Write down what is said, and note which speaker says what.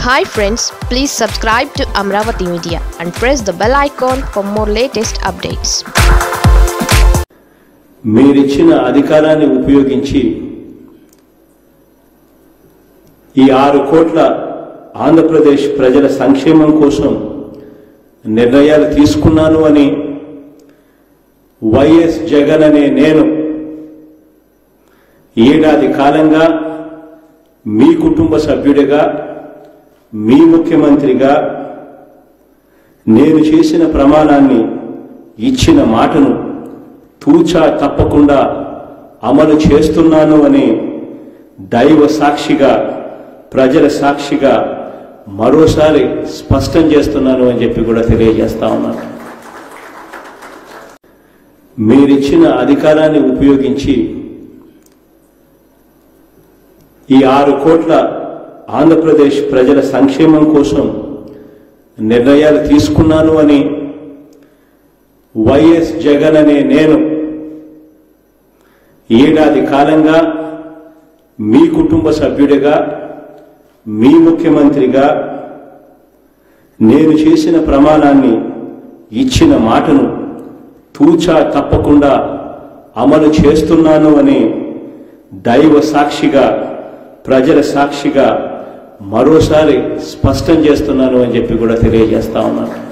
Speaker 1: hi friends please subscribe to Amaravati media and press the bell icon for more latest updates
Speaker 2: మీరిచ్చిన అధికారాన్ని ఉపయోగించి ఈ ఆరు కోట్ల ఆంధ్రప్రదేశ్ ప్రజల సంక్షేమం కోసం నిర్ణయాలు తీసుకున్నాను అని వైఎస్ జగన్ అనే నేను ఏడాది కాలంగా మీ కుటుంబ సభ్యుడిగా మీ ముఖ్యమంత్రిగా నేను చేసిన ప్రమాణాన్ని ఇచ్చిన మాటను తూచా తప్పకుండా అమలు చేస్తున్నాను అని దైవ సాక్షిగా ప్రజల సాక్షిగా మరోసారి స్పష్టం చేస్తున్నాను అని చెప్పి కూడా తెలియజేస్తా ఉన్నాను మీరిచ్చిన అధికారాన్ని ఉపయోగించి ఈ ఆరు కోట్ల ఆంధ్రప్రదేశ్ ప్రజల సంక్షేమం కోసం నిర్ణయాలు తీసుకున్నాను అని వైఎస్ జగన్ అనే నేను ఏడాది కాలంగా మీ కుటుంబ సభ్యుడిగా మీ ముఖ్యమంత్రిగా నేను చేసిన ప్రమాణాన్ని ఇచ్చిన మాటను తూచా తప్పకుండా అమలు చేస్తున్నాను అని దైవ సాక్షిగా ప్రజల సాక్షిగా మరోసారి స్పష్టం చేస్తున్నాను అని చెప్పి కూడా తెలియజేస్తా ఉన్నాను